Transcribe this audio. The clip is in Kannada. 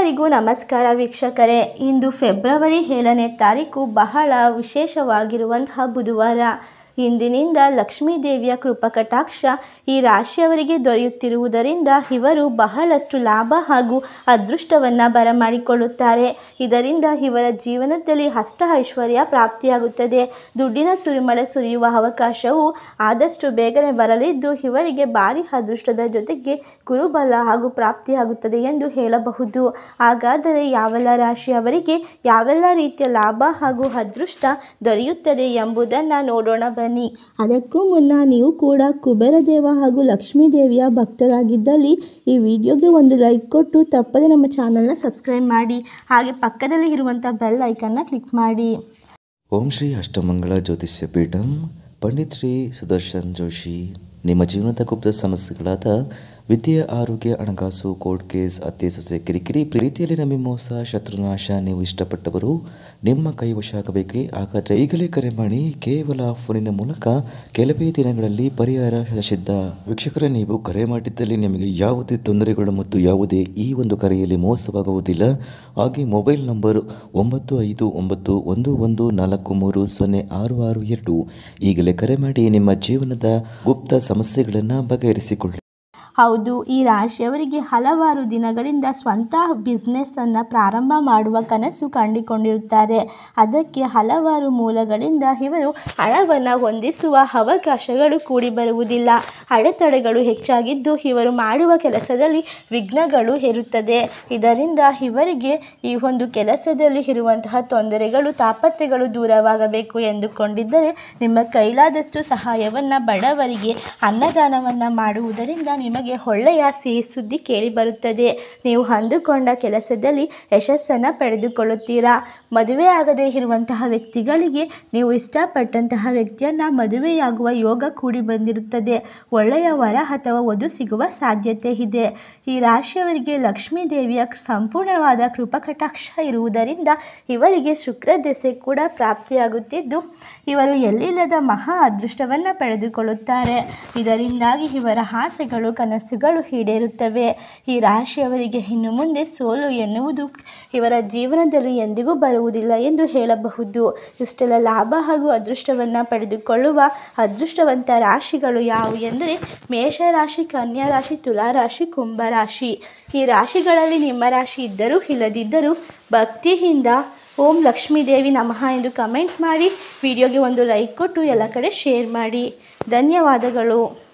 ಎಲ್ಲರಿಗೂ ನಮಸ್ಕಾರ ವೀಕ್ಷಕರೇ ಇಂದು ಫೆಬ್ರವರಿ ಏಳನೇ ತಾರೀಕು ಬಹಳ ವಿಶೇಷವಾಗಿರುವಂತಹ ಬುಧವಾರ ಇಂದಿನಿಂದ ಲಕ್ಷ್ಮೀ ದೇವಿಯ ಕೃಪಕಟಾಕ್ಷ ಈ ರಾಶಿಯವರಿಗೆ ದೊರೆಯುತ್ತಿರುವುದರಿಂದ ಇವರು ಬಹಳಷ್ಟು ಲಾಭ ಹಾಗೂ ಅದೃಷ್ಟವನ್ನು ಬರಮಾಡಿಕೊಳ್ಳುತ್ತಾರೆ ಇದರಿಂದ ಇವರ ಜೀವನದಲ್ಲಿ ಅಷ್ಟ ಐಶ್ವರ್ಯ ಪ್ರಾಪ್ತಿಯಾಗುತ್ತದೆ ದುಡ್ಡಿನ ಸುರಿಮಳೆ ಸುರಿಯುವ ಅವಕಾಶವು ಆದಷ್ಟು ಬೇಗನೆ ಬರಲಿದ್ದು ಇವರಿಗೆ ಭಾರಿ ಅದೃಷ್ಟದ ಜೊತೆಗೆ ಗುರುಬಲ ಹಾಗೂ ಪ್ರಾಪ್ತಿಯಾಗುತ್ತದೆ ಎಂದು ಹೇಳಬಹುದು ಹಾಗಾದರೆ ಯಾವೆಲ್ಲ ರಾಶಿಯವರಿಗೆ ಯಾವೆಲ್ಲ ರೀತಿಯ ಲಾಭ ಹಾಗೂ ಅದೃಷ್ಟ ದೊರೆಯುತ್ತದೆ ಎಂಬುದನ್ನು ನೋಡೋಣ ಬನ್ನಿ ಅದಕ್ಕೂ ಮುನ್ನ ನೀವು ಕೂಡ ಕುಬೇರ ದೇವ ಹಾಗೂ ಲಕ್ಷ್ಮೀ ದೇವಿಯ ಭಕ್ತರಾಗಿದ್ದಲ್ಲಿ ಈ ವಿಡಿಯೋಗೆ ಒಂದು ಲೈಕ್ ಕೊಟ್ಟು ತಪ್ಪದೆ ನಮ್ಮ ಚಾನಲ್ನ ಸಬ್ಸ್ಕ್ರೈಬ್ ಮಾಡಿ ಹಾಗೆ ಪಕ್ಕದಲ್ಲಿ ಇರುವಂಥ ಬೆಲ್ ಐಕನ್ನ ಕ್ಲಿಕ್ ಮಾಡಿ ಓಂ ಶ್ರೀ ಅಷ್ಟಮಂಗಳ ಜ್ಯೋತಿಷ್ಯ ಪೀಠಂ ಪಂಡಿತ್ ಶ್ರೀ ಸುದರ್ಶನ್ ಜೋಶಿ ನಿಮ್ಮ ಜೀವನದ ಗುಪ್ತ ಸಮಸ್ಯೆಗಳಾದ ವಿದ್ಯೆ ಆರೋಗ್ಯ ಹಣಕಾಸು ಕೋರ್ಟ್ ಕೇಸ್ ಅತ್ತೆ ಸೊಸೆ ಕಿರಿಕಿರಿ ಪ್ರೀತಿಯಲ್ಲಿ ನಮಗೆ ಮೋಸ ಶತ್ರುನಾಶ ನೀವು ಇಷ್ಟಪಟ್ಟವರು ನಿಮ್ಮ ಕೈ ವಶ ಆಗಬೇಕೇ ಹಾಗಾದರೆ ಈಗಲೇ ಕರೆ ಮಾಡಿ ಕೇವಲ ಫೋನಿನ ಮೂಲಕ ಕೆಲವೇ ದಿನಗಳಲ್ಲಿ ಪರಿಹಾರ ಸಿದ್ಧ ವೀಕ್ಷಕರೇ ನೀವು ಕರೆ ಮಾಡಿದ್ದಲ್ಲಿ ನಿಮಗೆ ಯಾವುದೇ ತೊಂದರೆಗಳು ಮತ್ತು ಯಾವುದೇ ಈ ಒಂದು ಕರೆಯಲ್ಲಿ ಮೋಸವಾಗುವುದಿಲ್ಲ ಹಾಗೆ ಮೊಬೈಲ್ ನಂಬರ್ ಒಂಬತ್ತು ಐದು ಒಂಬತ್ತು ಒಂದು ಒಂದು ನಾಲ್ಕು ಮೂರು ಸೊನ್ನೆ ಆರು ಆರು ಎರಡು ಈಗಲೇ ಕರೆ ಮಾಡಿ ನಿಮ್ಮ ಜೀವನದ ಗುಪ್ತ ಸಮಸ್ಯೆಗಳನ್ನು ಬಗೆಹರಿಸಿಕೊಳ್ಳಿ ಹೌದು ಈ ರಾಶಿಯವರಿಗೆ ಹಲವಾರು ದಿನಗಳಿಂದ ಸ್ವಂತ ಬಿಸ್ನೆಸ್ಸನ್ನು ಪ್ರಾರಂಭ ಮಾಡುವ ಕನಸು ಕಂಡುಕೊಂಡಿರುತ್ತಾರೆ ಅದಕ್ಕೆ ಹಲವಾರು ಮೂಲಗಳಿಂದ ಇವರು ಹಣವನ್ನು ಹೊಂದಿಸುವ ಅವಕಾಶಗಳು ಕೂಡಿ ಬರುವುದಿಲ್ಲ ಅಡೆತಡೆಗಳು ಹೆಚ್ಚಾಗಿದ್ದು ಇವರು ಮಾಡುವ ಕೆಲಸದಲ್ಲಿ ವಿಘ್ನಗಳು ಇರುತ್ತದೆ ಇದರಿಂದ ಇವರಿಗೆ ಈ ಒಂದು ಕೆಲಸದಲ್ಲಿ ಇರುವಂತಹ ತೊಂದರೆಗಳು ತಾಪತ್ರೆಗಳು ದೂರವಾಗಬೇಕು ಎಂದುಕೊಂಡಿದ್ದರೆ ನಿಮ್ಮ ಕೈಲಾದಷ್ಟು ಸಹಾಯವನ್ನು ಬಡವರಿಗೆ ಅನ್ನದಾನವನ್ನು ಮಾಡುವುದರಿಂದ ನಿಮಗೆ ಒಳ್ಳೆಯ ಸಿಹಿ ಸುದ್ದಿ ಕೇಳಿ ಬರುತ್ತದೆ ನೀವು ಅಂದುಕೊಂಡ ಕೆಲಸದಲ್ಲಿ ಯಶಸ್ಸನ್ನು ಪಡೆದುಕೊಳ್ಳುತ್ತೀರಾ ಮದುವೆ ಆಗದೇ ಇರುವಂತಹ ವ್ಯಕ್ತಿಗಳಿಗೆ ನೀವು ಇಷ್ಟಪಟ್ಟಂತಹ ವ್ಯಕ್ತಿಯನ್ನು ಮದುವೆಯಾಗುವ ಯೋಗ ಕೂಡಿ ಬಂದಿರುತ್ತದೆ ಒಳ್ಳೆಯ ವರ ಅಥವಾ ವಧು ಸಿಗುವ ಸಾಧ್ಯತೆ ಇದೆ ಈ ರಾಶಿಯವರಿಗೆ ಲಕ್ಷ್ಮೀ ದೇವಿಯ ಸಂಪೂರ್ಣವಾದ ಕೃಪಕಟಾಕ್ಷ ಇರುವುದರಿಂದ ಇವರಿಗೆ ಶುಕ್ರ ದೆಸೆ ಕೂಡ ಪ್ರಾಪ್ತಿಯಾಗುತ್ತಿದ್ದು ಇವರು ಎಲ್ಲಿಲ್ಲದ ಮಹಾ ಅದೃಷ್ಟವನ್ನು ಪಡೆದುಕೊಳ್ಳುತ್ತಾರೆ ಇದರಿಂದಾಗಿ ಇವರ ಆಸೆಗಳು ಕನಸುಗಳು ಈಡೇರುತ್ತವೆ ಈ ರಾಶಿಯವರಿಗೆ ಇನ್ನು ಮುಂದೆ ಸೋಲು ಎನ್ನುವುದು ಇವರ ಜೀವನದಲ್ಲಿ ಎಂದಿಗೂ ಬರುವುದಿಲ್ಲ ಎಂದು ಹೇಳಬಹುದು ಇಷ್ಟೆಲ್ಲ ಲಾಭ ಹಾಗೂ ಅದೃಷ್ಟವನ್ನು ಪಡೆದುಕೊಳ್ಳುವ ಅದೃಷ್ಟವಂತ ರಾಶಿಗಳು ಯಾವುವು ಎಂದರೆ ಮೇಷರಾಶಿ ಕನ್ಯಾ ರಾಶಿ ತುಲಾರಾಶಿ ಕುಂಭರಾಶಿ ಈ ರಾಶಿಗಳಲ್ಲಿ ನಿಮ್ಮ ರಾಶಿ ಇದ್ದರೂ ಇಲ್ಲದಿದ್ದರೂ ಭಕ್ತಿಯಿಂದ ಓಂ ಲಕ್ಷ್ಮೀ ದೇವಿ ನಮಃ ಎಂದು ಕಮೆಂಟ್ ಮಾಡಿ ವಿಡಿಯೋಗೆ ಒಂದು ಲೈಕ್ ಕೊಟ್ಟು ಎಲ್ಲ ಕಡೆ ಶೇರ್ ಮಾಡಿ ಧನ್ಯವಾದಗಳು